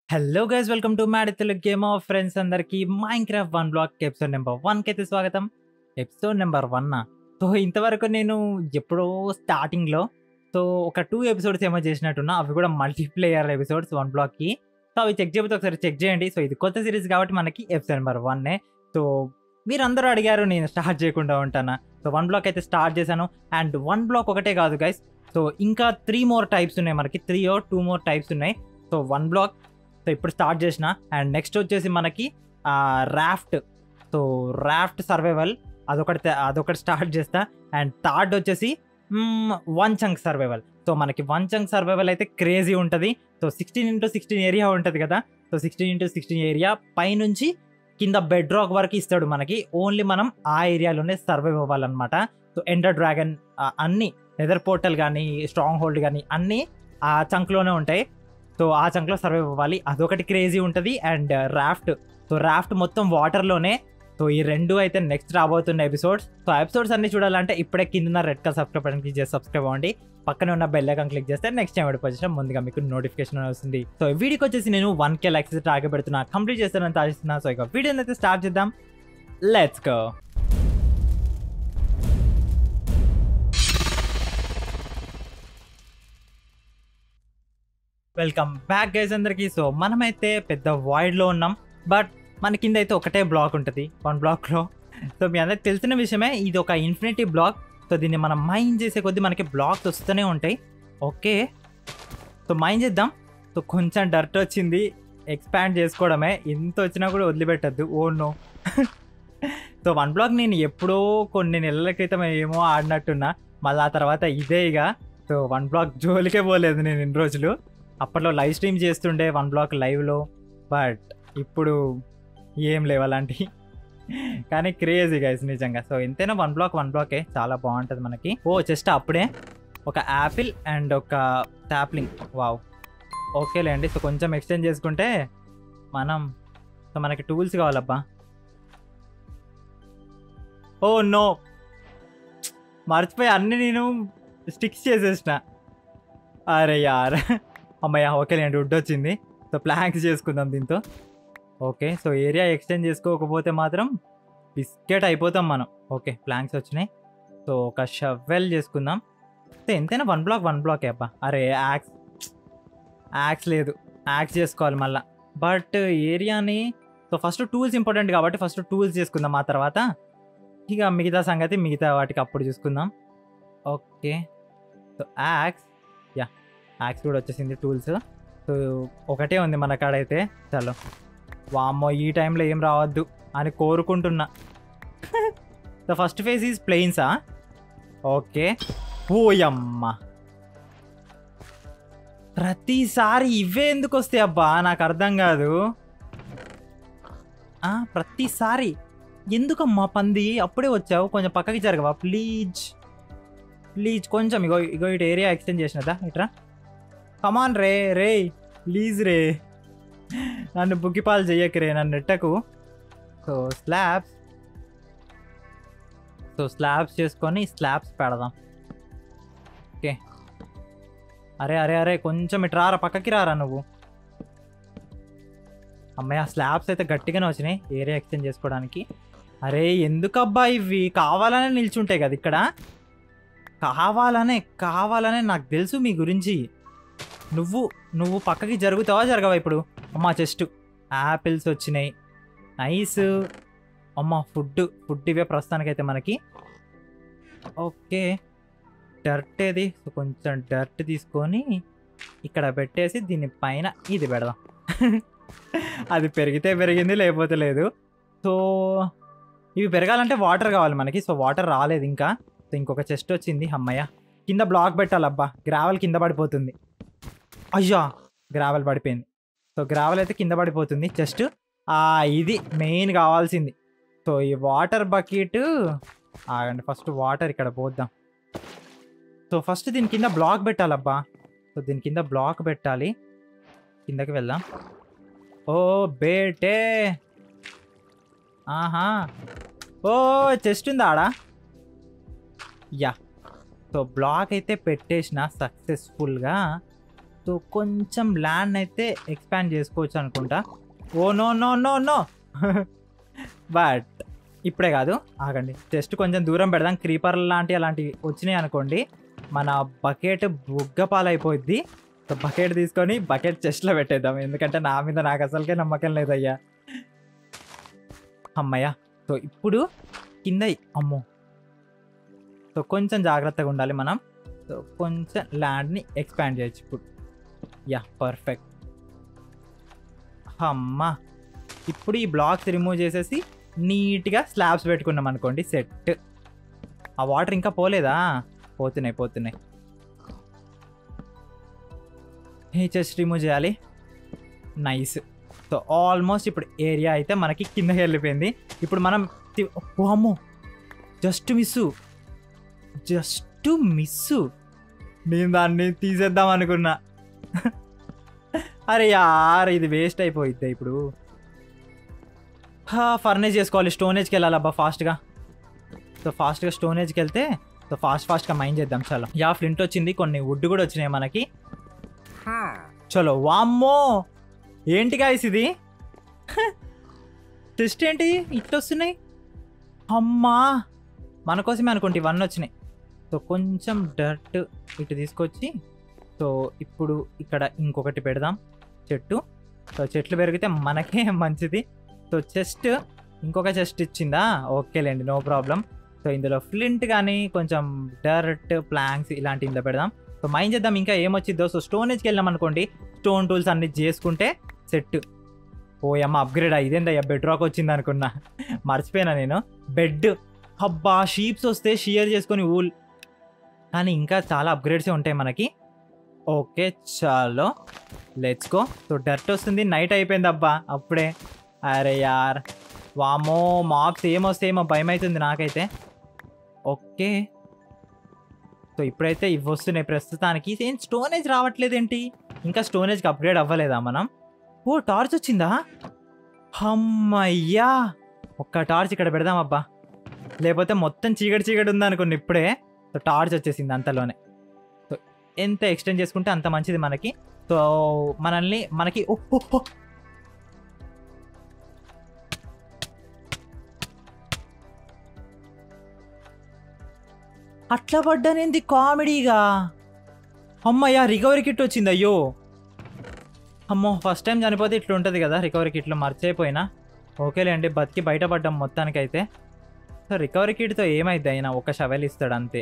Hello guys welcome to mad Telugu game of friends అందరికి Minecraft one block episode number వన్కి అయితే స్వాగతం episode number one so ఇంతవరకు నేను ఎప్పుడో స్టార్టింగ్లో సో ఒక టూ ఎపిసోడ్స్ ఏమో చేసినట్టున్నా అవి కూడా మల్టీప్లేయర్ ఎపిసోడ్స్ వన్ బ్లాక్కి సో అవి చెక్ చేయబోతే ఒకసారి చెక్ చేయండి సో ఇది కొత్త సిరీస్ కాబట్టి మనకి ఎపిసోడ్ నెంబర్ వన్నే సో మీరందరూ అడిగారు నేను స్టార్ట్ చేయకుండా ఉంటానా సో వన్ బ్లాక్ అయితే స్టార్ట్ చేశాను అండ్ వన్ బ్లాక్ ఒకటే కాదు గైస్ సో ఇంకా త్రీ మోర్ టైప్స్ ఉన్నాయి మనకి three oh two more types ఉన్నాయి సో వన్ బ్లాక్ సో ఇప్పుడు స్టార్ట్ చేసిన అండ్ నెక్స్ట్ వచ్చేసి మనకి రాఫ్ట్ సో రాఫ్ట్ సర్వైవల్ అదొకటి తే- అదొకటి స్టార్ట్ చేస్తా అండ్ థర్డ్ వచ్చేసి వన్ చంక్ సర్వైవల్ సో మనకి వన్ చంక్ సర్వైవల్ అయితే క్రేజీ ఉంటుంది so sixteen into sixteen area ఉంటుంది కదా so sixteen into sixteen area పైనుంచి కింద బెడ్ రాక్ వరకు ఇస్తాడు మనకి ఓన్లీ మనం ఆ ఏరియాలోనే సర్వైవ్ అవ్వాలన్నమాట సో ఎండర్ డ్రాగన్ అన్ని నెదర్ పోర్టల్ కానీ స్ట్రాంగ్ హోల్డ్ కానీ అన్నీ ఆ చంక్లోనే ఉంటాయి సో ఆ చంక్లో సర్వైవ్ అవ్వాలి అదొకటి క్రేజీ ఉంటుంది అండ్ రాఫ్ట్ సో రాఫ్ట్ మొత్తం వాటర్లోనే సో ఈ రెండు అయితే నెక్స్ట్ రాబోతున్న ఎపిసోడ్స్ సో ఎపిసోడ్స్ అన్ని చూడాలంటే ఇప్పుడే కింద red colour subscribe button click చేసి సబ్స్క్రైబ్ అవ్వండి పక్కనే ఉన్న బెల్ ఐకాన్ క్లిక్ చేస్తే నెక్స్ట్ టైం వచ్చిన ముందుగా మీకు నోటిఫికేషన్ వస్తుంది సో ఈ వీడియోకి వచ్చేసి నేను వన్ కే లైక్స్ టార్గెట్ పెడుతున్నా కంప్లీట్ చేస్తానని ఆశిస్తున్నా సో ఇక వీడియోని అయితే స్టార్ట్ చేద్దాం let's go welcome back guys అందరికి సో మనమైతే పెద్ద వాయిడ్లో ఉన్నాం బట్ మన కింద అయితే ఒకటే బ్లాక్ ఉంటుంది వన్ బ్లాక్లో సో మీ అందరికి తెలిసిన విషయమే ఇది ఒక ఇన్ఫినిటీ బ్లాక్ సో దీన్ని మనం మైన్ చేసే కొద్దీ మనకి బ్లాక్స్ వస్తూనే ఉంటాయి ఓకే సో మైన్ చేద్దాం సో కొంచెం డర్ట్ వచ్చింది ఎక్స్పాండ్ చేసుకోవడమే ఎంత వచ్చినా కూడా వదిలిపెట్టద్దు oh no so one block నేను ఎప్పుడో కొన్ని నెలల క్రితం ఏమో ఆడినట్టున్నా మళ్ళీ ఆ తర్వాత ఇదే ఇక సో వన్ బ్లాక్ జోలికే పోలేదు నేను ఇన్ని రోజులు అప్పట్లో లైవ్ స్ట్రీమ్ చేస్తుండే వన్ బ్లాక్ లైవ్లో బట్ ఇప్పుడు ఏం లేవు అలాంటివి కానీ క్రేజీ గైస్ నిజంగా సో ఎంతైనా వన్ బ్లాక్ వన్ బ్లాకే చాలా బాగుంటుంది మనకి ఓ జస్ట్ అప్పుడే ఒక యాపిల్ అండ్ ఒక ట్యాప్లింగ్ వావ్ ఓకేలేండి సో కొంచెం ఎక్స్చేంజ్ చేసుకుంటే మనం సో మనకి టూల్స్ కావాలబ్బా ఓ నో మర్చిపోయి అన్ని నేను స్టిక్స్ చేసేసిన అరే యార్ అమ్మయ్య ఓకేలేండి వుడ్ వచ్చింది సో ప్లాంక్స్ చేసుకుందాం దీంతో ఓకే సో ఏరియా ఎక్స్టెండ్ చేసుకోకపోతే మాత్రం బిస్కెట్ అయిపోతాం మనం ఓకే ప్లాంక్స్ వచ్చినాయి సో ఒక షవెల్ చేసుకుందాం సో ఎంతైనా వన్ బ్లాక్ వన్ బ్లాకే అబ్బా అరే యాక్స్ యాక్స్ లేదు యాక్స్ చేసుకోవాలి మళ్ళా బట్ ఏరియాని సో ఫస్ట్ టూల్స్ ఇంపార్టెంట్ కాబట్టి ఫస్ట్ టూల్స్ చేసుకుందాం ఆ తర్వాత ఇక మిగతా సంగతి మిగతా వాటికి అప్పుడు చూసుకుందాం ఓకే సో యాక్స్ యా యాక్స్ కూడా వచ్చేసింది టూల్స్ సో ఒకటే ఉంది మన కాడైతే చలో వామ్మో ఈ టైంలో ఏం రావద్దు అని కోరుకుంటున్నా ద ఫస్ట్ ఫేజ్ ఈజ్ ప్లెయిన్సా ఓకే పోయమ్మ ప్రతిసారి ఇవే ఎందుకు వస్తాయి అబ్బా నాకు అర్థం కాదు ఆ, ప్రతిసారి ఎందుకమ్మా పంది అప్పుడే వచ్చావు కొంచెం పక్కకి జరగవా ప్లీజ్ ప్లీజ్ కొంచెం ఇగో ఇగో ఇటు ఏరియా ఎక్స్టెండ్ చేసినదా ఇట్రా కమాన్ రే రే ప్లీజ్ రే నన్ను బుగ్గిపాలు చెయ్యకు రే నన్ను నెట్టకు సో స్లాబ్స్ సో స్లాబ్స్ చేసుకొని స్లాబ్స్ పెడదాం ఓకే అరే అరే అరే కొంచెం ఇటు రారా పక్కకి రారా నువ్వు అమ్మాయి ఆ స్లాబ్స్ అయితే గట్టిగానే వచ్చినాయి ఏరియా ఎక్స్చేంజ్ చేసుకోవడానికి అరే ఎందుకబ్బా ఇవి కావాలనే నిల్చుంటాయి కదా ఇక్కడ కావాలనే కావాలనే నాకు తెలుసు మీ గురించి నువ్వు నువ్వు పక్కకి జరుగుతావా జరగవా ఇప్పుడు అమ్మా చెస్ట్ యాపిల్స్ వచ్చినాయి నైస్ అమ్మ ఫుడ్ ఫుడ్ ఇవే ప్రస్తుతానికైతే మనకి ఓకే డర్ట్ ఏది సో కొంచెం డర్ట్ తీసుకొని ఇక్కడ పెట్టేసి దీని పైన ఇది పెడదాం అది పెరిగితే పెరిగింది లేకపోతే లేదు సో ఇవి పెరగాలంటే వాటర్ కావాలి మనకి సో వాటర్ రాలేదు ఇంకా సో ఇంకొక చెస్ట్ వచ్చింది అమ్మయ్య కింద బ్లాక్ పెట్టాలబ్బా గ్రావెల్ కింద పడిపోతుంది అయ్యా గ్రావెల్ పడిపోయింది సో గ్రావెల్ అయితే కింద పడిపోతుంది జస్ట్ ఇది మెయిన్ కావాల్సింది సో ఈ వాటర్ బకెట్ ఆగండి ఫస్ట్ వాటర్ ఇక్కడ పోద్దాం సో ఫస్ట్ దీని కింద బ్లాక్ పెట్టాలబ్బా సో దీని కింద బ్లాక్ పెట్టాలి కిందకి వెళ్దాం ఓ బేటే ఆహా ఓ చెస్ట్ ఉందా ఆడ యా సో బ్లాక్ అయితే పెట్టేసిన సక్సెస్ఫుల్గా సో కొంచెం ల్యాండ్ అయితే ఎక్స్పాండ్ చేసుకోవచ్చు అనుకుంటా oh no no no no but ఇప్పుడే కాదు ఆగండి జస్ట్ కొంచెం దూరం పెడదాం క్రీపర్ లాంటి అలాంటివి వచ్చినాయి అనుకోండి మన బకెట్ బుగ్గపాలైపోద్ది సో బకెట్ తీసుకొని బకెట్ చెస్ట్లో పెట్టేద్దాం ఎందుకంటే నా మీద నాకు అసలుకే నమ్మకం లేదయ్యా అమ్మయ్యా సో ఇప్పుడు కింద అమ్మో సో కొంచెం జాగ్రత్తగా ఉండాలి మనం సో కొంచెం ల్యాండ్ని ఎక్స్పాండ్ చేయొచ్చు ఇప్పుడు యా పర్ఫెక్ట్ అమ్మా ఇప్పుడు ఈ బ్లాక్స్ రిమూవ్ చేసేసి నీట్గా స్లాబ్స్ పెట్టుకున్నాం అనుకోండి సెట్ ఆ వాటర్ ఇంకా పోలేదా పోతున్నాయి పోతున్నాయి ఈ చెస్ట్ రిమూవ్ చేయాలి నైస్ సో ఆల్మోస్ట్ ఇప్పుడు ఏరియా అయితే మనకి కిందకి వెళ్ళిపోయింది ఇప్పుడు మనం తి- ఓ అమ్మో జస్ట్ మిస్సు జస్ట్ మిస్సు నేను దాన్ని తీసేద్దాం అనుకున్నా అరే యార్ ఇది వేస్ట్ అయిపోయిద్ది ఇప్పుడు ఫర్నేజ్ చేసుకోవాలి స్టోనేజ్కి వెళ్ళాలి అబ్బా ఫాస్ట్గా సో ఫాస్ట్గా స్టోనేజ్కి వెళ్తే సో ఫాస్ట్ ఫాస్ట్గా మైండ్ చేద్దాం చాలా యా ఫ్లింట్ వచ్చింది కొన్ని వుడ్ కూడా వచ్చినాయి మనకి చలో వామ్మో ఏంటి గాయస్ ఇది టెస్ట్ ఏంటి ఇట్లా వస్తున్నాయి అమ్మా మన కోసమే అనుకుంటే ఇవన్నీ వచ్చినాయి సో కొంచెం డర్ట్ ఇటు తీసుకొచ్చి సో ఇప్పుడు ఇక్కడ ఇంకొకటి పెడదాం చెట్టు సో చెట్లు పెరిగితే మనకే మంచిది సో చెస్ట్ ఇంకొక చెస్ట్ ఇచ్చిందా ఓకేలేండి నో ప్రాబ్లం సో ఇందులో ఫ్లింట్ కానీ కొంచెం డర్ట్ ప్లాంక్స్ ఇలాంటి ఇందులో పెడదాం సో మైండ్ చేద్దాం ఇంకా ఏమొచ్చిద్దో సో స్టోనేజ్కి వెళ్ళాం అనుకోండి స్టోన్ టూల్స్ అన్ని చేసుకుంటే సెట్ ఓయమ్మ అప్గ్రేడ్ ఇదేందయ్యా బెడ్ రాక్ వచ్చింది అనుకున్నా మర్చిపోయినా నేను బెడ్ అబ్బా షీప్స్ వస్తే షియర్ చేసుకొని ఊల్ కానీ ఇంకా చాలా అప్గ్రేడ్సే ఉంటాయి మనకి ఓకే చాలో లెట్స్ గో సో డర్ట్ వస్తుంది నైట్ అయిపోయింది అబ్బా అప్పుడే అరే యార్ వామో మాప్స్ ఏమొస్తే ఏమో భయం అవుతుంది నాకైతే ఓకే సో ఇప్పుడైతే ఇవి వస్తున్నాయి ప్రస్తుతానికి ఏం స్టోనేజ్ రావట్లేదేంటి ఇంకా స్టోనేజ్కి అప్గ్రేడ్ అవ్వలేదా మనం ఓ టార్చ్ వచ్చిందా అమ్మయ్యా ఒక్క టార్చ్ ఇక్కడ పెడదాం అబ్బా లేకపోతే మొత్తం చీకటి చీకటి ఉందనుకోండి ఇప్పుడే సో టార్చ్ వచ్చేసింది అంతలోనే సో ఎంత ఎక్స్టెండ్ చేసుకుంటే అంత మంచిది మనకి సో మనల్ని మనకి ఓ ఓ, ఓ. అట్లా పడ్డానేంది కామెడీగా అమ్మయ్యా రికవరీ కిట్ వచ్చింది అయ్యో అమ్మో ఫస్ట్ టైం చనిపోతే ఇట్లా ఉంటుంది కదా రికవరీ కిట్లో మర్చిపోయినా ఓకేలేండి బతికి బయటపడ్డాం మొత్తానికైతే సో రికవరీ కిట్తో ఏమైంది అయినా ఒక షవెల్ ఇస్తాడు అంతే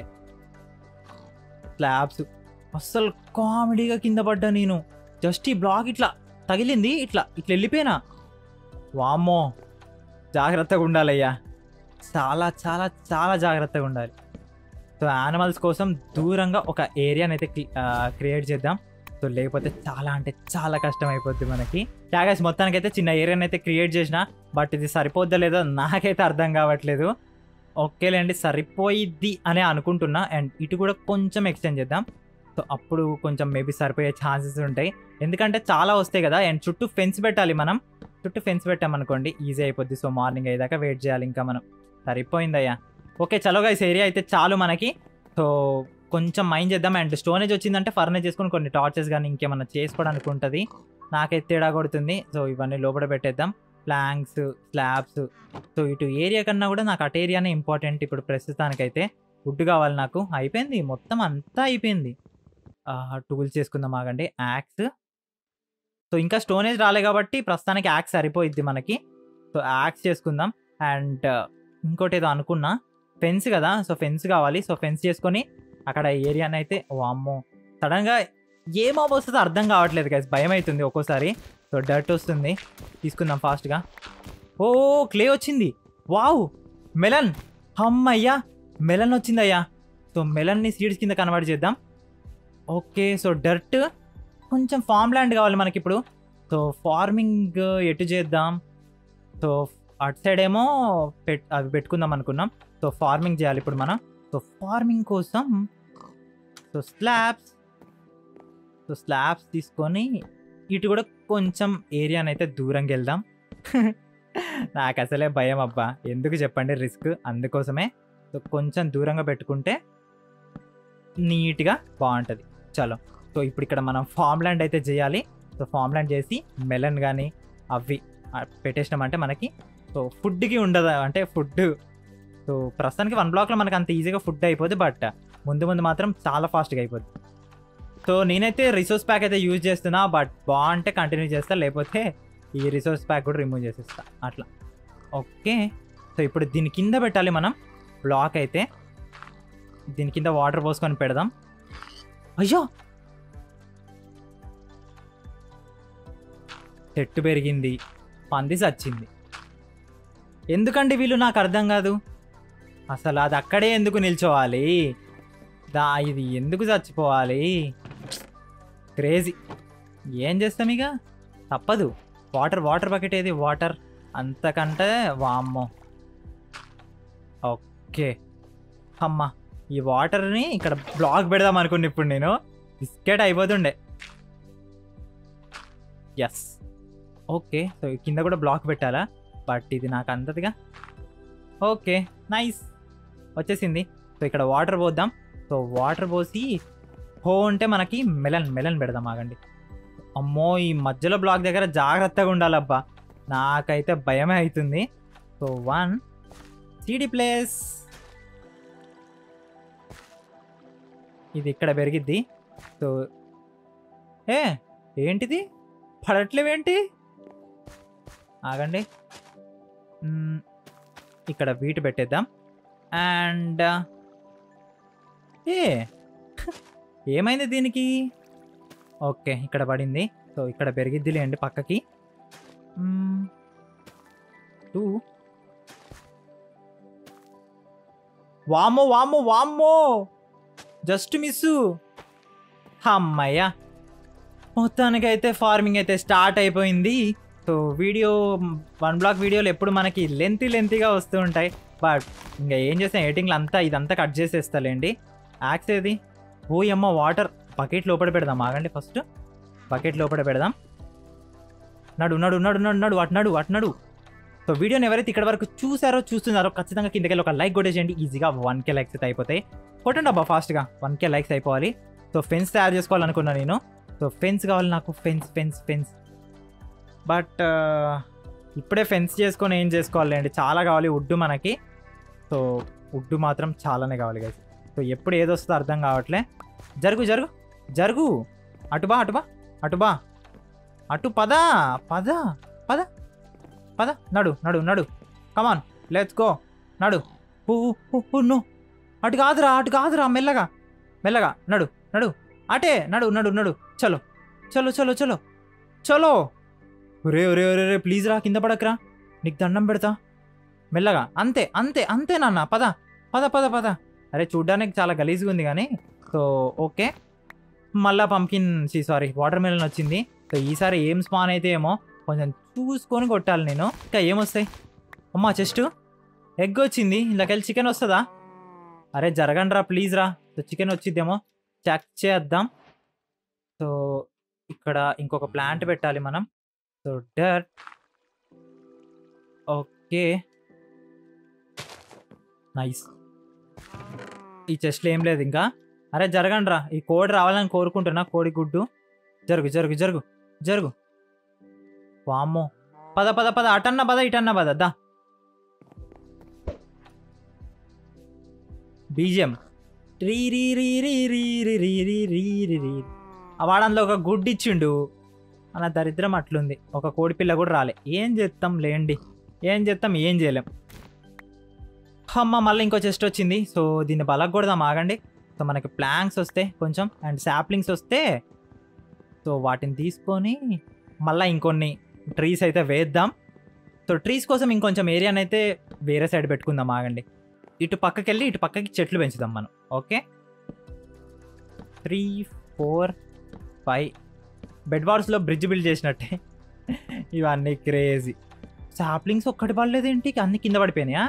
స్లాబ్స్ అస్సలు కామెడీగా కింద పడ్డా నేను జస్ట్ ఈ బ్లాక్ ఇట్లా తగిలింది ఇట్లా ఇట్లా వెళ్ళిపోయినా వామ్మో జాగ్రత్తగా ఉండాలయ్యా చాలా చాలా చాలా జాగ్రత్తగా ఉండాలి సో యానిమల్స్ కోసం దూరంగా ఒక ఏరియాని అయితే క్రియేట్ చేద్దాం సో లేకపోతే చాలా అంటే చాలా కష్టం అయిపోద్ది మనకి ట్యాగస్ మొత్తానికి అయితే చిన్న ఏరియాని అయితే క్రియేట్ చేసిన బట్ ఇది సరిపోద్దా లేదో నాకైతే అర్థం కావట్లేదు ఓకేలేండి సరిపోయిద్ది అనే అనుకుంటున్నా అండ్ ఇటు కూడా కొంచెం ఎక్స్టెండ్ చేద్దాం సో అప్పుడు కొంచెం మేబీ సరిపోయే ఛాన్సెస్ ఉంటాయి ఎందుకంటే చాలా వస్తాయి కదా అండ్ చుట్టూ ఫెన్స్ పెట్టాలి మనం చుట్టూ ఫెన్స్ పెట్టామనుకోండి ఈజీ అయిపోద్ది సో మార్నింగ్ అయ్యేదాకా వెయిట్ చేయాలి ఇంకా మనం సరిపోయిందయ్యా ఓకే చలో గైస్ ఏరియా అయితే చాలు మనకి సో కొంచెం మైండ్ చేద్దాం అండ్ స్టోనేజ్ వచ్చిందంటే ఫర్నేజ్ చేసుకుని కొన్ని టార్చెస్ కానీ ఇంకేమన్నా చేసుకోవడానికి ఉంటుంది నాకైతే తేడా కొడుతుంది సో ఇవన్నీ లోపల పెట్టేద్దాం ప్లాంక్స్ స్లాబ్స్ సో ఇటు ఏరియా కన్నా కూడా నాకు అటు ఏరియానే ఇంపార్టెంట్ ఇప్పుడు ప్రస్తుతానికైతే వుడ్ కావాలి నాకు అయిపోయింది మొత్తం అంతా అయిపోయింది టూల్స్ చేసుకుందాం ఆగండి యాక్స్ సో ఇంకా స్టోనేజ్ రాలే కాబట్టి ప్రస్తుతానికి యాక్స్ సరిపోయిద్ది మనకి సో యాక్స్ చేసుకుందాం అండ్ ఇంకోటి ఏదో అనుకున్నా ఫెన్స్ కదా సో ఫెన్స్ కావాలి సో ఫెన్స్ చేసుకొని అక్కడ ఏరియాని అయితే వామ్మో సడన్గా ఏం వస్తుందో అర్థం కావట్లేదు గైస్ భయం అవుతుంది ఒక్కోసారి సో డర్ట్ వస్తుంది తీసుకుందాం ఫాస్ట్గా ఓ క్లే వచ్చింది వావ్ మెలన్ అమ్మయ్యా మెలన్ వచ్చిందయ్యా సో మెలన్ని సీడ్స్ కింద కన్వర్ట్ చేద్దాం ఓకే సో డర్ట్ కొంచెం ఫామ్ ల్యాండ్ కావాలి మనకి ఇప్పుడు సో ఫార్మింగ్ ఎటు చేద్దాం సో అటు సైడ్ ఏమో పెట్ అవి పెట్టుకుందాం అనుకున్నాం సో ఫార్మింగ్ చేయాలి ఇప్పుడు మనం సో ఫార్మింగ్ కోసం సో స్లాబ్స్ సో స్లాబ్స్ తీసుకొని ఇటు కూడా కొంచెం ఏరియాని అయితే దూరంగా వెళ్దాం నాకు అసలే భయం అబ్బా ఎందుకు చెప్పండి రిస్క్ అందుకోసమే సో కొంచెం దూరంగా పెట్టుకుంటే నీట్గా బాగుంటుంది చలో సో ఇప్పుడు ఇక్కడ మనం ఫామ్ ల్యాండ్ అయితే చేయాలి సో ఫామ్ ల్యాండ్ చేసి మెలన్ కానీ అవి ఆ, పెట్టేసినామంటే మనకి సో ఫుడ్కి ఉండదు అంటే ఫుడ్ సో ప్రస్తుతానికి వన్ బ్లాక్లో మనకి అంత ఈజీగా ఫుడ్ అయిపోద్ది బట్ ముందు ముందు మాత్రం చాలా ఫాస్ట్గా అయిపోద్ది సో నేనైతే రిసోర్స్ ప్యాక్ అయితే యూజ్ చేస్తున్నా బట్ బాగుంటే కంటిన్యూ చేస్తా లేకపోతే ఈ రిసోర్స్ ప్యాక్ కూడా రిమూవ్ చేసేస్తా అట్లా ఓకే సో ఇప్పుడు దీని కింద పెట్టాలి మనం బ్లాక్ అయితే దీని కింద వాటర్ పోసుకొని పెడదాం అయ్యో చెట్టు పెరిగింది పంది చచ్చింది ఎందుకండి వీళ్ళు నాకు అర్థం కాదు అసలు అది అక్కడే ఎందుకు నిల్చోవాలి దా ఇది ఎందుకు చచ్చిపోవాలి క్రేజీ ఏం చేస్తాం ఇక తప్పదు వాటర్ వాటర్ బకెట్ ఏది వాటర్ అంతకంటే వామ్మో ఓకే అమ్మా ఈ వాటర్ని ఇక్కడ బ్లాక్ పెడదాం అనుకున్నా ఇప్పుడు నేను బిస్కెట్ అయిపోతుండే ఎస్ ఓకే సో కింద కూడా బ్లాక్ పెట్టాలా బట్ ఇది నాకు అందదిగా ఓకే నైస్ వచ్చేసింది సో ఇక్కడ వాటర్ పోద్దాం సో వాటర్ పోసి హో అంటే మనకి మెలన్ మెలన్ పెడదాం ఆగండి అమ్మో ఈ మధ్యలో బ్లాక్ దగ్గర జాగ్రత్తగా ఉండాలబ్బా నాకైతే భయమే అవుతుంది సో వన్ సిడి ప్లేస్ ఇది ఇక్కడ పెరిగిద్ది సో ఏ ఏంటిది పడట్లేవేంటి ఆగండి మ్మ్, ఇక్కడ వీటు పెట్టేద్దాం అండ్ ఏ ఏమైంది దీనికి ఓకే ఇక్కడ పడింది సో ఇక్కడ పెరిగిద్దిలేండి పక్కకి టూ వామ్మో వామ్మో వామ్మో జస్ట్ మిస్సు అమ్మయ్యా మొత్తానికి అయితే ఫార్మింగ్ అయితే స్టార్ట్ అయిపోయింది సో వీడియో వన్ బ్లాక్ వీడియోలు ఎప్పుడు మనకి లెంతీ లెంతీగా వస్తూ ఉంటాయి బట్ ఇంకా ఏం చేస్తాం ఎడిటింగ్లు అంతా ఇదంతా కట్ చేసేస్తాలేండి యాక్స్ ఏది ఓ అమ్మ వాటర్ బకెట్ లోపల పెడదాం ఆగండి ఫస్ట్ బకెట్ లోపల పెడదాం నడు నడు నడు నడు నడు అటు నడు అటు నడు సో వీడియోని ఎవరైతే ఇక్కడ వరకు చూసారో చూస్తున్నారో ఖచ్చితంగా కిందకెళ్ళి ఒక లైక్ కొట్టేసేయండి ఈజీగా వన్ కే లైక్స్ అయితే అయిపోతాయి కొట్టండి అబ్బా ఫాస్ట్గా వన్ కే లైక్స్ అయిపోవాలి సో ఫెన్స్ తయారు చేసుకోవాలనుకున్నా నేను సో ఫెన్స్ కావాలి నాకు ఫెన్స్ ఫెన్స్ ఫెన్స్ బట్ ఇప్పుడే ఫెన్స్ చేసుకొని ఏం చేసుకోవాలండి చాలా కావాలి వుడ్ మనకి సో వుడ్ మాత్రం చాలానే కావాలి గైస్ సో ఎప్పుడు ఏది వస్తుందో అర్థం కావట్లే జరుగు జరుగు జరుగు అటుబా అటుబా అటుబా అటు పద పద పద పద నడు నడు నడు కమాన్ లెట్స్ గో నడు ఊ, ఊ, ఊ, నో అటు కాదురా అటు కాదురా మెల్లగా మెల్లగా నడు నడు అటే నడు నడు నడు చలో చలో చలో చలో చలో ఒరే ఒరే ఒరే ఒరే ప్లీజ్ రా కింద పడకరా నీకు దండం పెడతా మెల్లగా అంతే అంతే అంతే నాన్న పద పద పద పద అరే చూడ్డానికి చాలా గలీజ్గా ఉంది కానీ సో ఓకే మళ్ళా పంకిన్ సి సారీ వాటర్ మెలన్ వచ్చింది సో ఈసారి ఏం స్పాన్ అయితే ఏమో కొంచెం చూసుకొని కొట్టాలి నేను ఇంకా ఏమొస్తాయి అమ్మా చెస్ట్ ఎగ్ వచ్చింది ఇందులోకెళ్ళి చికెన్ వస్తుందా అరే జరగండి రా ప్లీజ్ రా సో చికెన్ వచ్చిద్దేమో చెక్ చేద్దాం సో ఇక్కడ ఇంకొక ప్లాంట్ పెట్టాలి మనం సో డర్ ఓకే నైస్ ఈ చెస్ట్లో ఏం లేదు ఇంకా అరే జరగండి రా ఈ కోడి రావాలని కోరుకుంటున్నా కోడి గుడ్డు జరుగు జరుగు జరుగు జరుగు వామ్మో పద పద పద అటన్న పద ఇటన్న పద దా బీజియం రీ రీ రీ రీ రీ రీ రీ రీ రీ రీ రీ ఆ వాడంలో ఒక గుడ్డు ఇచ్చిండు అన్న దరిద్రం అట్లుంది ఒక కోడి పిల్ల కూడా రాలే ఏం చేస్తాం లేండి ఏం చేస్తాం ఏం చేయలేం అమ్మ మళ్ళీ ఇంకో చెస్ట్ వచ్చింది సో దీన్ని బలగొడదాం ఆగండి సో మనకి ప్లాంక్స్ వస్తే కొంచెం అండ్ శాప్లింగ్స్ వస్తే సో వాటిని తీసుకొని మళ్ళీ ఇంకొన్ని ట్రీస్ అయితే వేద్దాం సో ట్రీస్ కోసం ఇంకొంచెం ఏరియాని అయితే వేరే సైడ్ పెట్టుకుందాం ఆగండి ఇటు పక్కకి వెళ్ళి ఇటు పక్కకి చెట్లు పెంచుదాం మనం okay three four five bed వార్స్లో బ్రిడ్జ్ బిల్డ్ చేసినట్టే ఇవన్నీ క్రేజీ సాప్లింగ్స్ ఒక్కటి పడలేదేంటి అన్ని కింద పడిపోయినాయా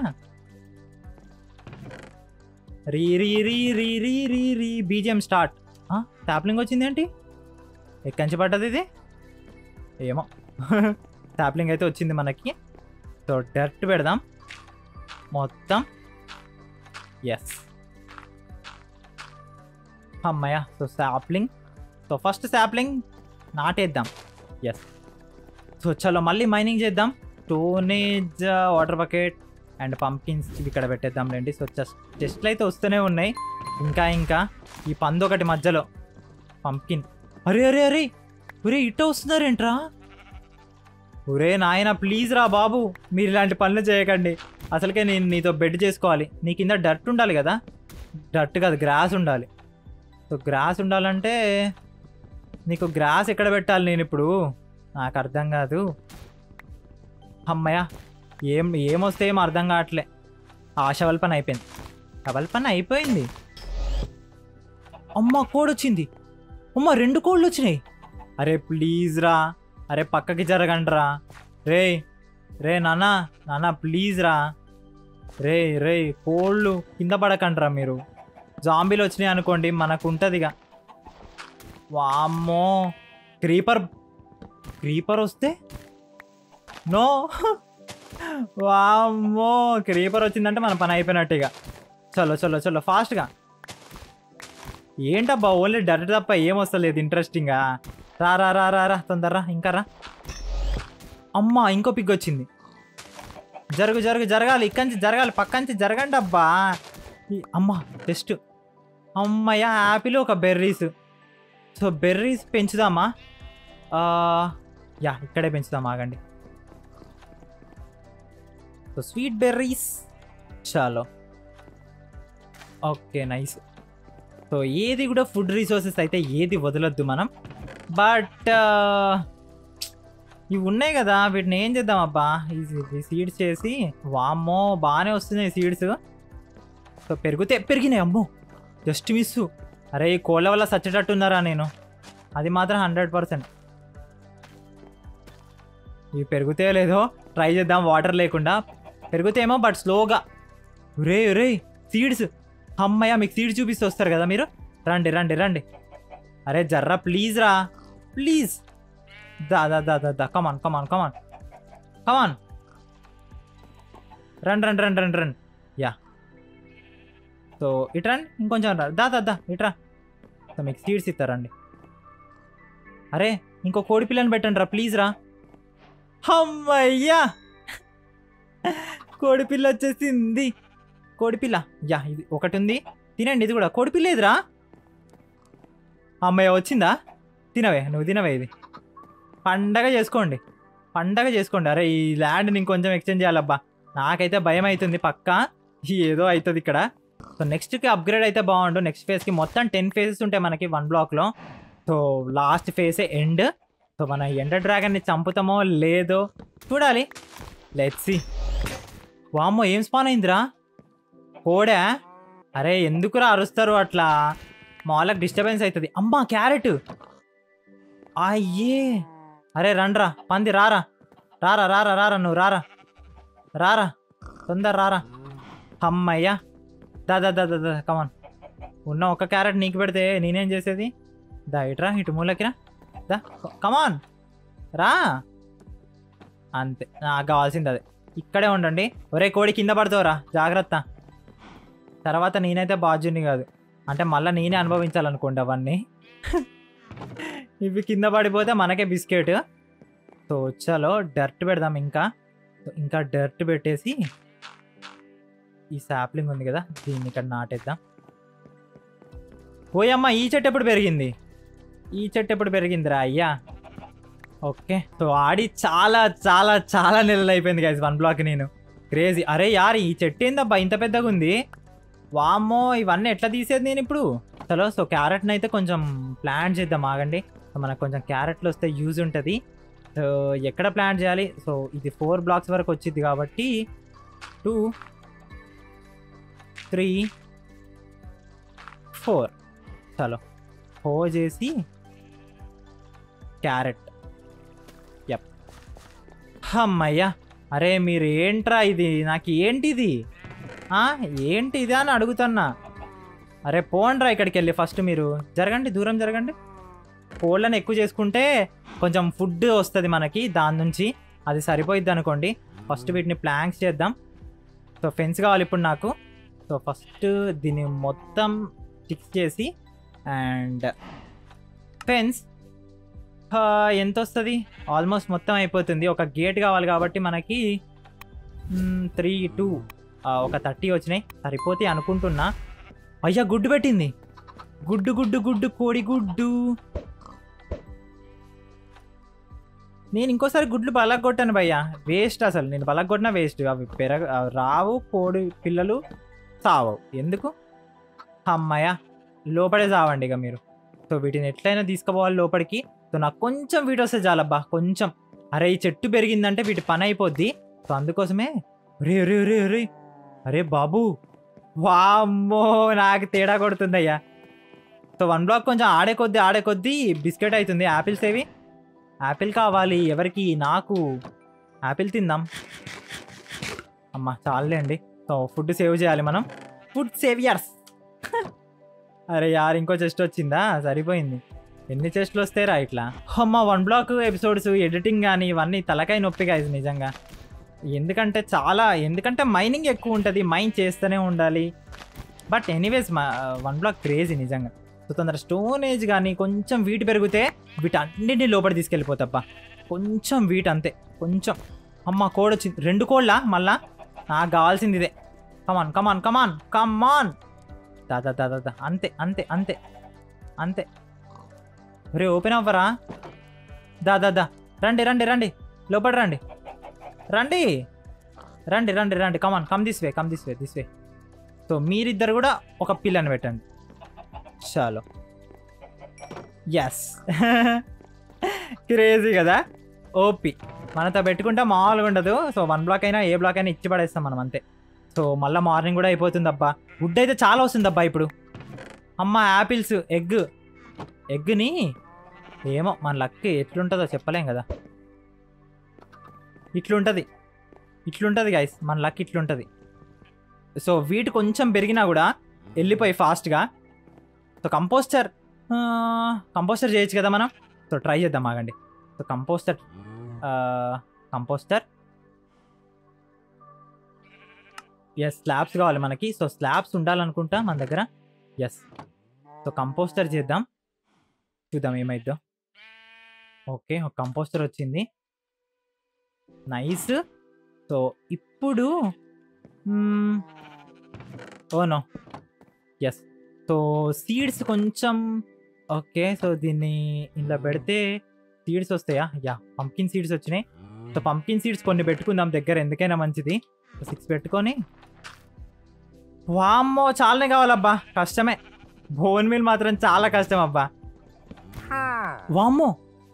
రీ రీ రీ రీ రీ రీ రీ బీజిఎం స్టార్ట్ సాప్లింగ్ వచ్చిందేంటి ఎక్కంచి పడ్డది ఇది ఏమో సాప్లింగ్ అయితే వచ్చింది మనకి సో డర్ట్ పెడదాం మొత్తం ఎస్ అమ్మయ్య so sapling so first sapling నాటేద్దాం ఎస్ సో చలో మళ్ళీ మైనింగ్ చేద్దాం టోనేజ్ వాటర్ బకెట్ అండ్ పంకిన్స్ ఇవి ఇక్కడ పెట్టేద్దాం రండి సో జస్ట్ చెస్ట్లు అయితే వస్తూనే ఉన్నాయి ఇంకా ఇంకా ఈ పందు ఒకటి మధ్యలో పంకిన్ అరే అరే అరే ఒరే ఇట్ట వస్తున్నారేంట్రా ఒరే నాయన ప్లీజ్ రా బాబు మీరు ఇలాంటి పనులు చేయకండి అసలుకే నేను నీతో బెడ్ చేసుకోవాలి నీ కింద డర్ట్ ఉండాలి కదా డర్ట్ కాదు గ్రాస్ ఉండాలి సో గ్రాస్ ఉండాలంటే నీకు గ్రాస్ ఎక్కడ పెట్టాలి నేను ఇప్పుడు నాకు అర్థం కాదు అమ్మయ్య ఏం ఏమొస్తే ఏం అర్థం కావట్లే ఆశవల్ పని అయిపోయింది కవల్ పని అయిపోయింది అమ్మ కోడ్ వచ్చింది అమ్మ రెండు కోళ్ళు వచ్చినాయి అరే ప్లీజ్ రా అరే పక్కకి జరగండి రా రే రే నాన్న నాన్న ప్లీజ్ రా రే రే కోళ్ళు కింద పడకండి రా మీరు జాంబీలు వచ్చినాయి అనుకోండి మనకు ఉంటుందిగా వామ్మో క్రీపర్ క్రీపర్ వస్తే నో వామ్మో క్రీపర్ వచ్చిందంటే మన పని అయిపోయినట్టు ఇక చలో చలో చలో ఫాస్ట్గా ఏంటబ్బా ఓన్లీ డర్ట్ తప్ప ఏం వస్తలేదు ఇంట్రెస్టింగ్గా రా రా రా రా రా తొందరరా ఇంకా రా అమ్మా ఇంకో పిగ్ వచ్చింది జరుగు జరుగు జరగాలి ఇక్కడి నుంచి జరగాలి పక్క నుంచి జరగండి అబ్బా ఈ అమ్మా జస్ట్ అమ్మయ్య యాపిల్ ఒక బెర్రీస్ సో బెర్రీస్ పెంచుదామా ఆ, యా ఇక్కడే పెంచుదాం ఆగండి సో స్వీట్ బెర్రీస్ చాలో ఓకే నైస్ సో ఏది కూడా ఫుడ్ రిసోర్సెస్ అయితే ఏది వదలొద్దు మనం బట్ ఇవి ఉన్నాయి కదా వీటిని ఏం చేద్దాం అబ్బా ఈ సీడ్స్ చేసి వామ్మో బాగానే వస్తున్నాయి సీడ్స్ సో పెరిగితే పెరిగినాయి అమ్మో జస్ట్ మిస్ అరే ఈ కోళ్ళ వల్ల సచ్చేటట్టున్నారా నేను అది మాత్రం హండ్రెడ్ పర్సెంట్ ఇవి పెరుగుతే లేదో ట్రై చేద్దాం వాటర్ లేకుండా పెరుగుతేమో బట్ స్లోగా రే రే సీడ్స్ అమ్మయ్య మీకు సీడ్స్ చూపిస్తూ వస్తారు కదా మీరు రండి రండి రండి అరే జర్రా ప్లీజ్ రా ప్లీజ్ దా దా దా దా దా కమాన్ కమాన్ కమాన్ కమాన్ రండి రండి రండి రండి రండి యా సో ఇటు రండి ఇంకొంచెం రా దా దా దా ఇట్రా సో మీకు సీడ్స్ ఇస్తారండి అరే ఇంకో కోడి పిల్లని పెట్టండి రా ప్లీజ్ రా అమ్మయ్యా కోడి పిల్ల వచ్చేసింది కోడి పిల్ల యా ఇది ఒకటి ఉంది తినండి ఇది కూడా కోడి పిల్ల ఇదిరా అమ్మయ్య వచ్చిందా తినవే నువ్వు తినవే ఇది పండగ చేసుకోండి పండగ చేసుకోండి అరే ఈ ల్యాండ్ ఇంకొంచెం ఎక్స్చేంజ్ చేయాలబ్బా నాకైతే భయం అవుతుంది పక్కా ఏదో అవుతుంది ఇక్కడ సో నెక్స్ట్కి అప్గ్రేడ్ అయితే బాగుండు నెక్స్ట్ ఫేజ్కి మొత్తం టెన్ ఫేజెస్ ఉంటాయి మనకి వన్ బ్లాక్లో సో లాస్ట్ ఫేజే ఎండ్ సో మన ఎండ డ్రాగన్ని చంపుతామో లేదో చూడాలి లెట్సి వామ్మో ఏం స్పాన్ అయిందిరా కోడా అరే ఎందుకురా అరుస్తారు అట్లా మా వాళ్ళకి డిస్టర్బెన్స్ అవుతుంది అమ్మా క్యారెట్ అయ్యే అరే రండ్రా పంది రారా రారా రారా రారా నువ్వు రారా రారా తొందర రారా అమ్మయ్యా దా దా దా దా దా కమాన్ ఉన్న ఒక క్యారెట్ నీకు పెడితే నేనేం చేసేది దా ఇట్రా ఇటు మూలకిరా దా కమాన్ రా అంతే నాకు కావాల్సింది అదే ఇక్కడే ఉండండి ఒరే కోడి కింద పడతావురా జాగ్రత్త తర్వాత నేనైతే బాధ్యుని కాదు అంటే మళ్ళీ నేనే అనుభవించాలనుకోండి అవన్నీ ఇవి కింద పడిపోతే మనకే బిస్కెట్ సో చలో డర్ట్ పెడదాం ఇంకా సో ఇంకా డర్ట్ పెట్టేసి ఈ సాప్లింగ్ ఉంది కదా దీన్ని ఇక్కడ నాటేద్దాం ఓయమ్మ ఈ చెట్టు ఎప్పుడు పెరిగింది ఈ చెట్టు ఎప్పుడు పెరిగిందిరా అయ్యా ఓకే సో ఆడి చాలా చాలా చాలా నెలలు అయిపోయింది గైస్ వన్ బ్లాక్ నేను క్రేజీ అరే యార్ ఈ చెట్టు ఏందబ్బా ఇంత పెద్దగా ఉంది వామ్మో ఇవన్నీ ఎట్లా తీసేది నేను ఇప్పుడు చలో సో క్యారెట్ని అయితే కొంచెం ప్లాన్ చేద్దాం ఆగండి సో మనకు కొంచెం క్యారెట్లు వస్తే యూజ్ ఉంటుంది సో ఎక్కడ ప్లాన్ చేయాలి సో ఇది ఫోర్ బ్లాక్స్ వరకు వచ్చింది కాబట్టి టూ త్రీ ఫోర్ చలో ఫోర్ చేసి క్యారెట్ యప్ అమ్మయ్యా అరే మీరు ఏంట్రా ఇది నాకు ఏంటిది ఆ, ఏంటి ఇది అని అడుగుతున్నా అరే పోండ్రా ఇక్కడికి వెళ్ళి ఫస్ట్ మీరు జరగండి దూరం జరగండి కోళ్ళని ఎక్కువ చేసుకుంటే కొంచెం ఫుడ్ వస్తుంది మనకి దాని నుంచి అది సరిపోయిద్ది అనుకోండి ఫస్ట్ వీటిని ప్లాంక్స్ చేద్దాం సో ఫెన్స్ కావాలి ఇప్పుడు నాకు సో ఫస్ట్ దీన్ని మొత్తం ఫిక్స్ చేసి అండ్ ఫెన్స్ ఎంత వస్తుంది ఆల్మోస్ట్ మొత్తం అయిపోతుంది ఒక గేట్ కావాలి కాబట్టి మనకి త్రీ టూ ఒక థర్టీ వచ్చినాయి సరిపోతే అనుకుంటున్నా అయ్యా గుడ్డు పెట్టింది గుడ్డు గుడ్డు గుడ్డు కోడి గుడ్డు నేను ఇంకోసారి గుడ్లు బలగొట్టాను భయ్యా వేస్ట్ అసలు నేను బలగొట్టినా వేస్ట్ అవి పెరగ అవి రావు కోడి పిల్లలు సావవు ఎందుకు అమ్మాయ లోపడే సావండి ఇక మీరు సో వీటిని ఎట్లయినా తీసుకుపోవాలి లోపలికి సో నాకు కొంచెం వీటి వస్తే చాలబ్బా కొంచెం అరే ఈ చెట్టు పెరిగిందంటే వీటి పని అయిపోద్ది సో అందుకోసమే రే రే రే రే అరే బాబు వామ్మో నాకు తేడా కొడుతుందయ్యా సో వన్ బ్లాక్ కొంచెం ఆడే కొద్దీ ఆడే కొద్దీ బిస్కెట్ అవుతుంది యాపిల్స్ ఏవి యాపిల్ కావాలి ఎవరికి నాకు యాపిల్ తిందాం అమ్మ చాలండి సో ఫుడ్ సేవ్ చేయాలి మనం ఫుడ్ సేవియర్స్ అరే యార్ ఇంకో చెస్ట్ వచ్చిందా సరిపోయింది ఎన్ని చెస్ట్లు వస్తాయిరా ఇట్లా అమ్మ వన్ బ్లాక్ ఎపిసోడ్స్ ఎడిటింగ్ కానీ ఇవన్నీ తలకాయ నొప్పి guys నిజంగా ఎందుకంటే చాలా ఎందుకంటే మైనింగ్ ఎక్కువ ఉంటుంది మైన్ చేస్తూనే ఉండాలి but anyways one block crazy నిజంగా సో తొందర స్టోనేజ్ కానీ కొంచెం వీటి పెరిగితే వీటన్నిటిని లోపల తీసుకెళ్ళిపోతాబ్బా కొంచెం వీట్ అంతే కొంచెం అమ్మ కోడ్ వచ్చింది రెండు కోళ్ళా మళ్ళా నాకు కావాల్సింది ఇదే కమాన్ కమాన్ కమాన్ కమాన్ దాదా దాదా దా అంతే అంతే అంతే అంతే రే ఓపెన్ అవ్వరా దా దా దా రండి రండి రండి లోపల రండి రండి రండి రండి రండి come on come this way come this way this way so మీరిద్దరు కూడా ఒక పిల్లని పెట్టండి చాలు ఎస్ క్రేజీ కదా ఓపి మనతో పెట్టుకుంటే మామూలుగా ఉండదు సో వన్ బ్లాక్ అయినా ఏ బ్లాక్ అయినా ఇచ్చి పడేస్తాం మనం అంతే సో మళ్ళీ మార్నింగ్ కూడా అయిపోతుంది అబ్బా వుడ్ అయితే చాలా వస్తుంది అబ్బా ఇప్పుడు అమ్మ యాపిల్స్ ఎగ్ ఎగ్ని ఏమో మన లక్ ఎట్లుంటుందో చెప్పలేం కదా ఇట్లుంటుంది ఇట్లుంటుంది గైస్ మన లక్ ఇట్లుంటుంది సో వీటి కొంచెం పెరిగినా కూడా వెళ్ళిపోయి ఫాస్ట్గా సో కంపోస్టర్ కంపోస్టర్ చేయొచ్చు కదా మనం సో ట్రై చేద్దాం ఆగండి so composter composter yes slabs కావాలి మనకి సో స్లాబ్స్ ఉండాలనుకుంటా మన దగ్గర ఎస్ సో కంపోస్టర్ చేద్దాం చూద్దాం ఏమైద్దో ఓకే ఒక కంపోస్టర్ వచ్చింది నైస్ సో ఇప్పుడు ఓనో ఎస్ సో సీడ్స్ కొంచెం ఓకే సో దీన్ని ఇలా పెడితే సీడ్స్ వస్తాయా యా పంకిన్ సీడ్స్ వచ్చినాయి సో పంకిన్ సీడ్స్ కొన్ని పెట్టుకుందాం దగ్గర ఎందుకైనా మంచిది సిక్స్ పెట్టుకొని వామ్మో చాలానే కావాలబ్బా కష్టమే బోన్ మిల్ మాత్రం చాలా కష్టం అబ్బా వామ్మో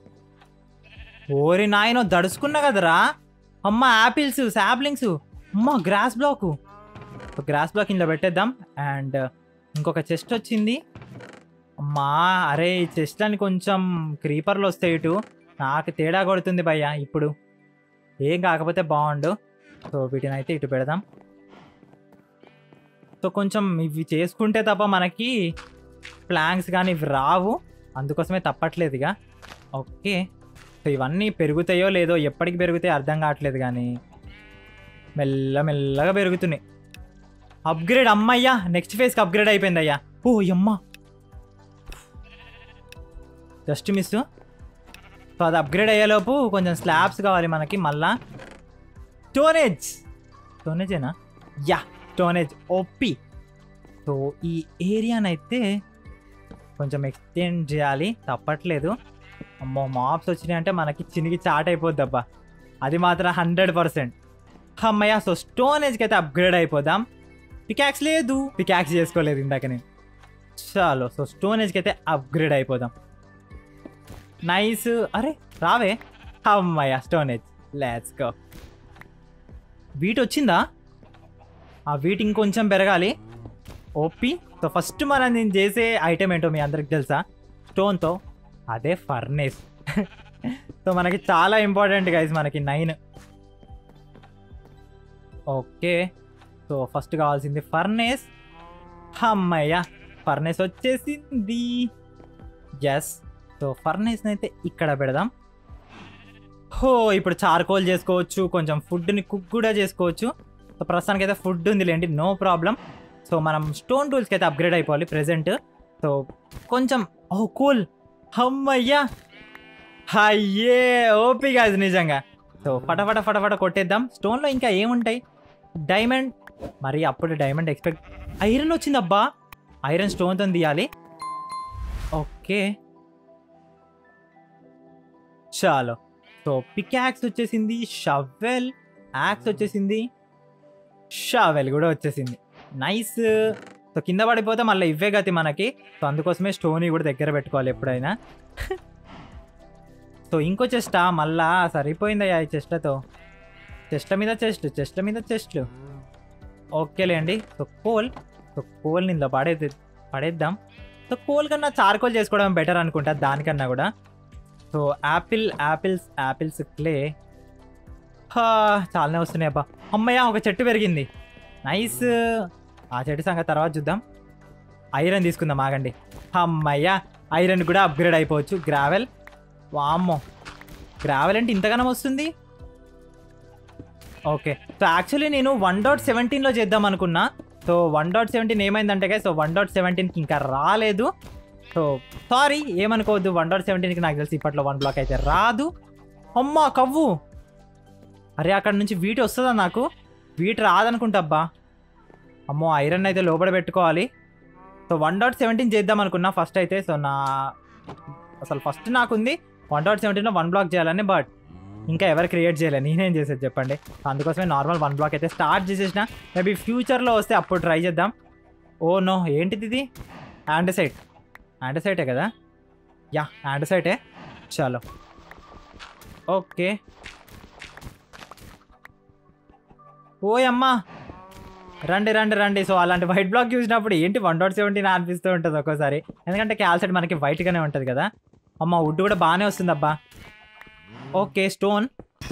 ఓరి నాయనో దడుచుకున్నా కదరా అమ్మ యాపిల్స్ శాప్లింగ్స్ అమ్మ గ్రాస్ బ్లాక్ గ్రాస్ బ్లాక్ ఇంట్లో పెట్టేద్దాం అండ్ ఇంకొక చెస్ట్ వచ్చింది అమ్మా అరే ఈ చెస్ట్ అని కొంచెం క్రీపర్లు వస్తాయి ఇటు నాకు తేడా కొడుతుంది భయ్య ఇప్పుడు ఏం కాకపోతే బాగుండు సో వీటిని అయితే ఇటు పెడదాం సో కొంచెం ఇవి చేసుకుంటే తప్ప మనకి ప్లాంక్స్ కానీ ఇవి రావు అందుకోసమే తప్పట్లేదు ఇక ఓకే సో ఇవన్నీ పెరుగుతాయో లేదో ఎప్పటికి పెరుగుతాయో అర్థం కావట్లేదు కానీ మెల్ల మెల్లగా పెరుగుతున్నాయి అప్గ్రేడ్ అమ్మయ్యా నెక్స్ట్ ఫేజ్కి అప్గ్రేడ్ అయిపోయింది అయ్యా ఓ అమ్మ జస్ట్ మిస్ సో అది అప్గ్రేడ్ అయ్యేలోపు కొంచెం స్లాబ్స్ కావాలి మనకి మళ్ళా స్టోరేజ్ స్టోరేజేనా యా స్టోరేజ్ ఓపి సో ఈ ఏరియానైతే కొంచెం ఎక్స్టెండ్ చేయాలి తప్పట్లేదు అమ్మో మాప్స్ వచ్చినాయంటే మనకి చినిగి చాట్ అయిపోద్ది అబ్బా అది మాత్రం హండ్రెడ్ పర్సెంట్ అమ్మయ్య సో స్టోనేజ్కి అయితే అప్గ్రేడ్ అయిపోదాం పికాక్స్ లేదు పికాక్స్ చేసుకోలేదు ఇందాక నేను చాలు సో స్టోనేజ్కి అయితే అప్గ్రేడ్ అయిపోదాం నైస్ అరే రావే అమ్మయ్య స్టోనేజ్ లెట్స్ గో వీట్ వచ్చిందా ఆ వీట్ ఇంకొంచెం పెరగాలి ఓపి సో ఫస్ట్ మనం నేను చేసే ఐటెం ఏంటో మీ అందరికి తెలుసా స్టోన్తో అదే ఫర్నేస్ సో మనకి చాలా ఇంపార్టెంట్ గైస్ మనకి నైన్ ఓకే సో ఫస్ట్ కావాల్సింది ఫర్నేస్ అమ్మయ్య ఫర్నేస్ వచ్చేసింది ఎస్ సో ఫర్నేస్ని అయితే ఇక్కడ పెడదాం హో ఇప్పుడు చార్కోల్ చేసుకోవచ్చు కొంచెం ఫుడ్ని కుక్ కూడా చేసుకోవచ్చు సో ప్రస్తుతానికి అయితే ఫుడ్ ఉంది లేండి నో ప్రాబ్లం సో మనం స్టోన్ టూల్స్కి అయితే అప్గ్రేడ్ అయిపోవాలి ప్రెసెంట్ సో కొంచెం ఓ కూల్ అమ్మయ్యా అయ్యే ఓపి కాదు నిజంగా సో ఫటఫట ఫటఫట కొట్టేద్దాం స్టోన్లో ఇంకా ఏముంటాయి డైమండ్ మరి అప్పుడు డైమండ్ ఎక్స్పెక్ట్ ఐరన్ వచ్చిందబ్బా ఐరన్ స్టోన్తో తీయాలి ఓకే చాలు సో పిక్ యాక్స్ వచ్చేసింది షవెల్ యాక్స్ వచ్చేసింది షవెల్ కూడా వచ్చేసింది నైస్ సో కింద పడిపోతే మళ్ళీ ఇవే గతి మనకి సో అందుకోసమే స్టోన్ కూడా దగ్గర పెట్టుకోవాలి ఎప్పుడైనా సో ఇంకో చెస్టా మళ్ళా సరిపోయిందయ్యా ఈ చెస్ట్లతో చెస్ట్ల మీద చెస్ట్ చెస్ట్ల మీద చెస్ట్లు ఓకేలేండి సో కోల్ సో కోల్ని ఇందులో పడే పడేద్దాం సో కోల్ కన్నా చార్కోల్ చేసుకోవడం బెటర్ అనుకుంటా దానికన్నా కూడా so apple apples apples clay చాలానే వస్తున్నాయి అబ్బా అమ్మయ్య ఒక చెట్టు పెరిగింది నైస్ ఆ చెట్టు సంగతి తర్వాత చూద్దాం ఐరన్ తీసుకుందాం ఆగండి అమ్మయ్య ఐరన్ కూడా అప్గ్రేడ్ అయిపోవచ్చు గ్రావెల్ వామ్మో గ్రావెల్ అంటే ఇంతగానం వస్తుంది ఓకే సో యాక్చువల్లీ నేను వన్ డాట్ సెవెంటీన్లో చేద్దాం అనుకున్నా సో వన్ డాట్ సెవెంటీన్ ఏమైందంటే సో వన్ డాట్ సెవెంటీన్కి ఇంకా రాలేదు సో సారీ ఏమనుకోవద్దు వన్ డాట్ సెవెంటీన్కి నాకు తెలిసి ఇప్పట్లో వన్ బ్లాక్ అయితే రాదు అమ్మా కవ్వు అరే అక్కడ నుంచి వీటి వస్తుందా నాకు వీటి రాదనుకుంటా అబ్బా అమ్మో ఐరన్ అయితే లోపల పెట్టుకోవాలి సో వన్ డాట్ సెవెంటీన్ చేద్దాం అనుకున్నా ఫస్ట్ అయితే సో నా అసలు ఫస్ట్ నాకుంది వన్ డాట్ సెవెంటీన్లో వన్ బ్లాక్ చేయాలని బట్ ఇంకా ఎవరు క్రియేట్ చేయలేదు నేనేం చేసేది చెప్పండి అందుకోసమే నార్మల్ వన్ బ్లాక్ అయితే స్టార్ట్ చేసేసిన మేబీ ఫ్యూచర్లో వస్తే అప్పుడు ట్రై చేద్దాం ఓ నో ఏంటిది ఇది యాండసైట్ యాండసైటే కదా యా యాండసైటే చాలో ఓకే ఓయమ్మా రండి రండి రండి సో అలాంటి వైట్ బ్లాక్ చూసినప్పుడు ఏంటి వన్ డాట్ సెవెంటీన్ అనిపిస్తూ ఉంటుంది ఒక్కోసారి ఎందుకంటే క్యాల్సైడ్ మనకి వైట్గానే ఉంటుంది కదా అమ్మ వుడ్ కూడా బాగానే వస్తుంది అబ్బా ఓకే స్టోన్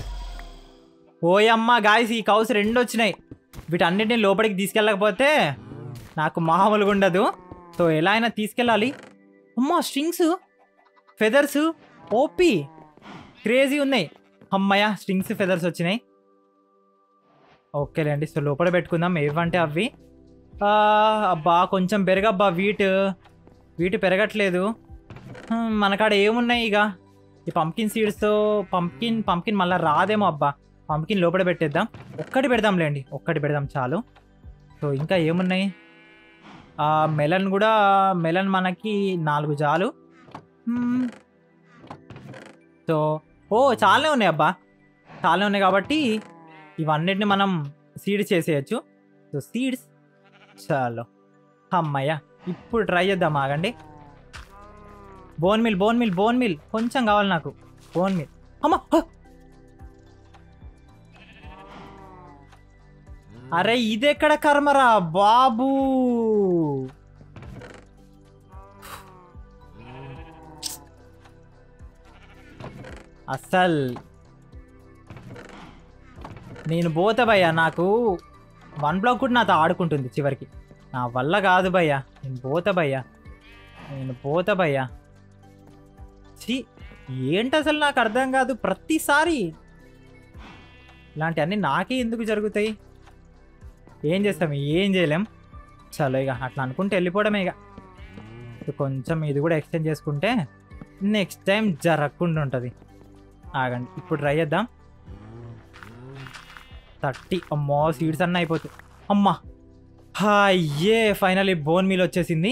ఓయమ్మ గాయస్ ఈ కౌస్ రెండు వచ్చినాయి వీటన్నిటిని లోపలికి తీసుకెళ్ళకపోతే నాకు మామూలుగా ఉండదు సో ఎలా అయినా తీసుకెళ్ళాలి అమ్మ స్ట్రింగ్స్ ఫెదర్స్ ఓపీ క్రేజీ ఉన్నాయి అమ్మయ్య స్ట్రింగ్స్ ఫెదర్స్ వచ్చినాయి ఓకేలేండి సో లోపల పెట్టుకుందాం ఏవంటే అవి ఆ, అబ్బా కొంచెం పెరగబ్బా వీట్ వీటి పెరగట్లేదు హ్మ్, మనకాడ ఏమున్నాయి ఇక ఈ పంకిన్ సీడ్స్తో పంకిన్ పంకిన్ మళ్ళీ రాదేమో అబ్బా పంకిన్ లోపల పెట్టేద్దాం ఒక్కటి పెడదాంలేండి ఒక్కటి పెడదాం చాలు సో ఇంకా ఏమున్నాయి ఆ మెలన్ కూడా మెలన్ మనకి నాలుగు చాలు హ్మ్. సో ఓ చాలానే ఉన్నాయి అబ్బా చాలానే ఉన్నాయి కాబట్టి ఇవన్నిటిని మనం సీడ్ చేసేయచ్చు సో సీడ్స్ చాలు అమ్మయ్య ఇప్పుడు ట్రై చేద్దాం ఆగండి bone meal bone meal bone meal కొంచెం కావాలి నాకు బోన్ మిల్ అమ్మ హ! అరే ఇదెక్కడ కర్మరా బాబు అస్సల్ నేను పోతా భయ్యా నాకు వన్ బ్లాక్ కూడా నాతో ఆడుకుంటుంది చివరికి నా వల్ల కాదు భయ్యా నేను పోతా భయ్యా నేను పోతా భయ్యా ఛీ ఏంటి అసలు నాకు అర్థం కాదు ప్రతిసారి ఇలాంటివన్నీ నాకే ఎందుకు జరుగుతాయి ఏం చేస్తాం ఏం చేయలేం చలో ఇక అట్లా అనుకుంటే వెళ్ళిపోవడమే ఇక ఇక కొంచెం ఇది కూడా ఎక్స్టెండ్ చేసుకుంటే నెక్స్ట్ టైం జరగకుండా ఉంటుంది ఆగండి ఇప్పుడు ట్రై చేద్దాం థర్టీ అమ్మో సీడ్స్ అన్న అయిపోతాయి అమ్మా హాయ్యే ఫైనల్లీ బోన్ మీల్ వచ్చేసింది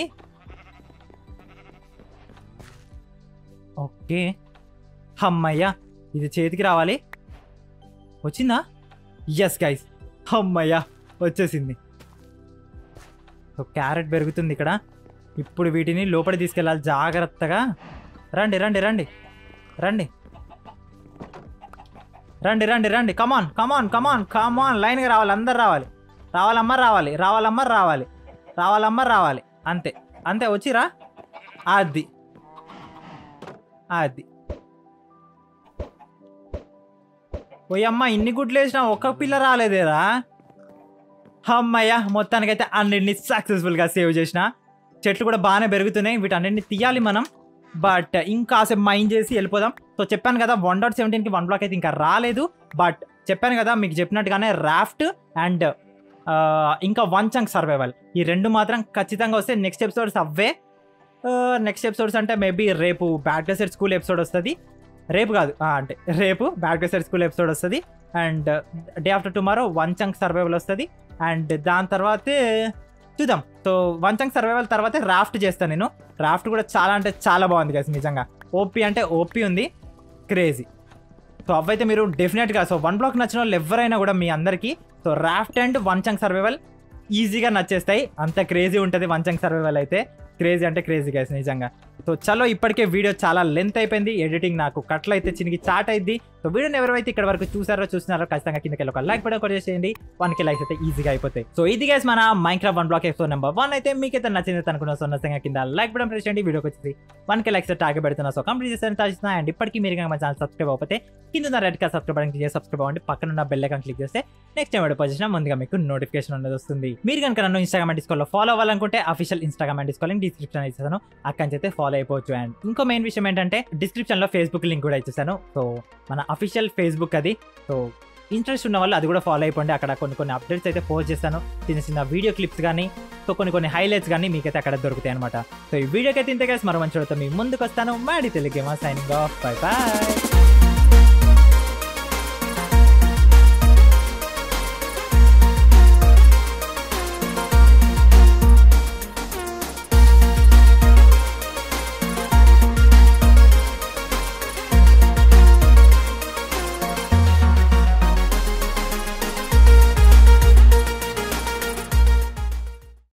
ఓకే అమ్మయ్యా ఇది చేతికి రావాలి వచ్చిందా ఎస్ గైస్ అమ్మయ్యా వచ్చేసింది సో క్యారెట్ పెరుగుతుంది ఇక్కడ ఇప్పుడు వీటిని లోపల తీసుకెళ్ళాలి జాగ్రత్తగా రండి రండి రండి రండి రండి రండి రండి కమాన్ కమాన్ కమాన్ కమాన్ లైన్గా రావాలి అందరు రావాలి రావాలమ్మ రావాలి రావాలమ్మ రావాలి రావాలమ్మ రావాలి అంతే అంతే వచ్చిరా అది అది పోయమ్మ ఇన్ని గుడ్లు వేసినా ఒక్క పిల్ల రాలేదేరా అమ్మయ్య మొత్తానికైతే అన్నింటిని సక్సెస్ఫుల్గా సేవ్ చేసిన చెట్లు కూడా బాగానే పెరుగుతున్నాయి వీటన్నింటిని తీయాలి మనం బట్ ఇంకాసేపు మైండ్ చేసి వెళ్ళిపోదాం సో చెప్పాను కదా వన్ డాట్ సెవెంటీన్కి వన్ బ్లాక్ అయితే ఇంకా రాలేదు బట్ చెప్పాను కదా మీకు చెప్పినట్టుగానే రాఫ్ట్ అండ్ ఇంకా వన్ చంక్ సర్వైవల్ ఈ రెండు మాత్రం ఖచ్చితంగా వస్తే నెక్స్ట్ ఎపిసోడ్స్ అవే నెక్స్ట్ ఎపిసోడ్స్ అంటే మేబీ రేపు బ్యాడ్ సెట్ స్కూల్ ఎపిసోడ్ వస్తుంది రేపు కాదు ఆ, అంటే రేపు బ్యాడ్ సెట్ స్కూల్ ఎపిసోడ్ వస్తుంది and day after tomorrow one chunk survival వస్తుంది అండ్ దాని తర్వాతే చూద్దాం సో వన్ చంక్ సర్వైవల్ తర్వాతే రాఫ్ట్ చేస్తాను నేను రాఫ్ట్ కూడా చాలా అంటే చాలా బాగుంది కదా నిజంగా ఓపీ అంటే ఓపీ ఉంది క్రేజీ సో అవైతే మీరు డెఫినెట్గా సో వన్ బ్లాక్ నచ్చిన వాళ్ళు ఎవరైనా కూడా మీ అందరికీ so raft and one chunk survival ఈజీగా నచ్చేస్తాయి అంత క్రేజీ ఉంటుంది వన్ చంక్ సర్వైవల్ అయితే క్రేజీ అంటే క్రేజీ గైస్ నిజంగా సో చలో ఇప్పటికే వీడియో చాలా లెంత్ అయిపోయింది ఎడిటింగ్ నాకు కట్లు అయితే చినిగి చాట్ అయింది సో వీడియోని ఎవరైతే ఇక్కడ వరకు చూసారో చూస్తున్నారో ఖచ్చితంగా కిందకి వెళ్ళి ఒక లైక్ బటన్ కూడా చేసేయండి వన్ కి లైక్స్ అయితే ఈజీగా అయిపోతాయి సో ఇది గైస్ మన Minecraft one block episode number one అయితే మీకైతే నచ్చింది అనుకున్న సో నచ్చంగా కింద లైక్ బటన్ ప్రెస్ చేయండి వీడియోకి వచ్చేసి వన్ కి లైక్స్ టార్గెట్ పెడుతున్నా సో కంప్లీట్ చేస్తాను తాగిస్తున్నా అండ్ ఇప్పటికీ మీరు కనుక మా ఛానల్ సబ్స్క్రైబ్ అవ్వకపోతే కింద ఉన్న red colour subscribe button click చేసి సబ్స్క్రైబ్ అవ్వండి పక్కన ఉన్న బెల్ ఐకాన్ క్లిక్ చేస్తే నెక్స్ట్ టైం వీడియో పొజిషన్ ముందుగా మీకు నోటిఫికేషన్ అనేది వస్తుంది మీరు కనుక నన్ను ఇన్స్టాగ్రామ్ అండ్ డిస్కౌలో ఫాలో అవ్వాలనుకుంటే official Instagram and Discord link description ఇస్తాను అక్కడి నుంచి అయితే ఫాలో అయిపోవచ్చు అండ్ ఇంకో మెయిన్ విషయం ఏంటంటే డిస్క్రిప్షన్ లో ఫేస్బుక్ లింక్ కూడా ఇచ్చేసాను సో మన అఫీషియల్ ఫేస్బుక్ అది సో ఇంట్రెస్ట్ ఉన్న వాళ్ళు అది కూడా ఫాలో అయిపోండి అక్కడ కొన్ని కొన్ని అప్డేట్స్ అయితే పోస్ట్ చేస్తాను చిన్న చిన్న వీడియో క్లిప్స్ కానీ సో కొన్ని కొన్ని హైలైట్స్ కానీ మీకైతే అక్కడ దొరుకుతాయి అనమాట సో ఈ వీడియోకి అయితే ఇంతే guys, మరో మంచి మీ ముందుకు వస్తాను మాడి Telugu signing off bye bye